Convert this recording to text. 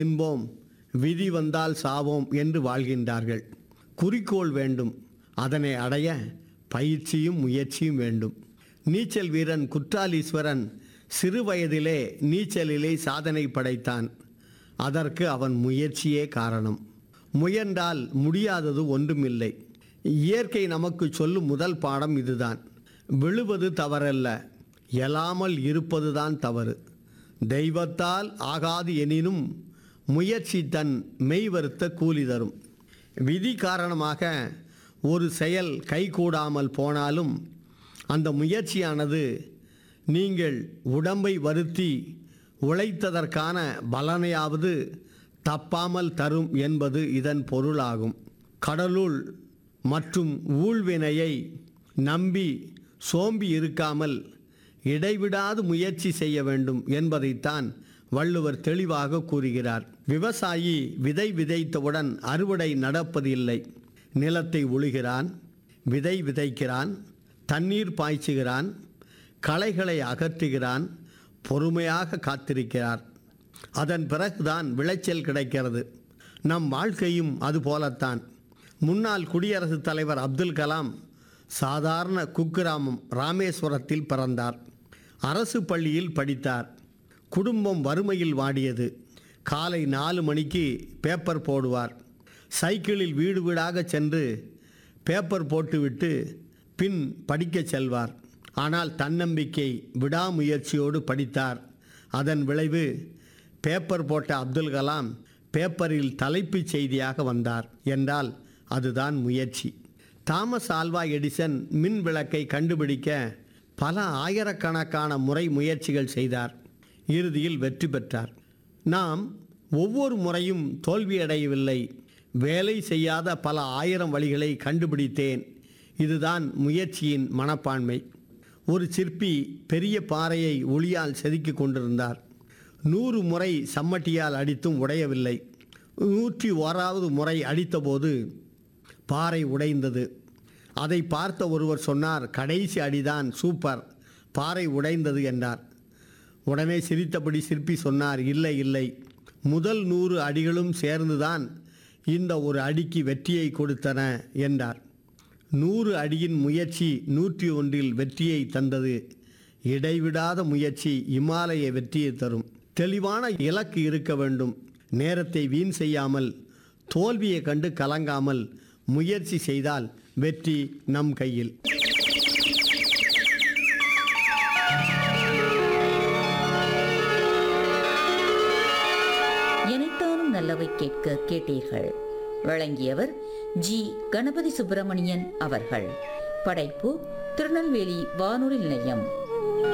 தின்போம் விதி வந்தால் சாவோம் என்று வாழ்கின்றார்கள் குறிக்கோள் வேண்டும் அதனை அடைய பயிற்சியும் முயற்சியும் வேண்டும் நீச்சல் வீரன் குற்றாலீஸ்வரன் சிறு வயதிலே நீச்சலிலே சாதனை படைத்தான் அதற்கு அவன் முயற்சியே காரணம் முயன்றால் முடியாதது ஒன்றுமில்லை இயற்கை நமக்கு சொல்லும் முதல் பாடம் இதுதான் விழுவது தவறல்ல எழாமல் இருப்பதுதான் தவறு தெய்வத்தால் ஆகாது எனினும் முயற்சி தன் மெய் வருத்த கூலி தரும் விதி காரணமாக ஒரு செயல் கைகூடாமல் போனாலும் அந்த முயற்சியானது நீங்கள் உடம்பை வருத்தி உழைத்ததற்கான பலனையாவது தப்பாமல் தரும் என்பது இதன் பொருளாகும் கடலுள் மற்றும் ஊழ்வினையை நம்பி சோம்பி இருக்காமல் இடைவிடாது முயற்சி செய்ய வேண்டும் என்பதைத்தான் வள்ளுவர் தெளிவாக கூறுகிறார் விவசாயி விதை விதைத்தவுடன் அறுவடை நடப்பதில்லை நிலத்தை உழுகிறான் விதை விதைக்கிறான் தண்ணீர் பாய்ச்சுகிறான் களைகளை அகற்றுகிறான் பொறுமையாக காத்திருக்கிறார் அதன் பிறகுதான் விளைச்சல் கிடைக்கிறது நம் வாழ்க்கையும் அதுபோலத்தான் முன்னாள் குடியரசுத் தலைவர் அப்துல் கலாம் சாதாரண குக்கிராமம் ராமேஸ்வரத்தில் பிறந்தார் அரசு பள்ளியில் படித்தார் குடும்பம் வறுமையில் வாடியது காலை நாலு மணிக்கு பேப்பர் போடுவார் சைக்கிளில் வீடு வீடாக சென்று பேப்பர் போட்டுவிட்டு பின் படிக்கச் செல்வார் ஆனால் தன்னம்பிக்கை விடாமுயற்சியோடு படித்தார் அதன் விளைவு பேப்பர் போட்ட அப்துல் கலாம் பேப்பரில் தலைப்புச் செய்தியாக வந்தார் என்றால் அதுதான் முயற்சி தாமஸ் ஆல்வா எடிசன் மின் விளக்கை கண்டுபிடிக்க பல ஆயிரக்கணக்கான முறை முயற்சிகள் செய்தார் இறுதியில் வெற்றி பெற்றார் நாம் ஒவ்வொரு முறையும் தோல்வியடையவில்லை வேலை செய்யாத பல ஆயிரம் வழிகளை கண்டுபிடித்தேன் இதுதான் முயற்சியின் மனப்பான்மை ஒரு சிற்பி பெரிய பாறையை ஒளியால் செதுக்கிக் கொண்டிருந்தார் நூறு முறை சம்மட்டியால் அடித்தும் உடையவில்லை நூற்றி ஓராவது முறை அடித்தபோது பாறை உடைந்தது அதை பார்த்த ஒருவர் சொன்னார் கடைசி அடிதான் சூப்பர் பாறை உடைந்தது என்றார் உடனே சிரித்தபடி சிற்பி சொன்னார் இல்லை இல்லை முதல் நூறு அடிகளும் சேர்ந்துதான் இந்த ஒரு அடிக்கு வெற்றியை கொடுத்தன என்றார் நூறு அடியின் முயற்சி நூற்றி ஒன்றில் வெற்றியை தந்தது இடைவிடாத முயற்சி இமாலய வெற்றியை தரும் தெளிவான இலக்கு இருக்க வேண்டும் நேரத்தை வீண் செய்யாமல் தோல்வியை கண்டு கலங்காமல் முயற்சி செய்தால் வெற்றி நம் கையில் எனைத்தானும் நல்லவை கேட்க கேட்டீர்கள் வழங்கியவர் ஜி கணபதி சுப்பிரமணியன் அவர்கள் படைப்பு திருநெல்வேலி வானொலி நிலையம்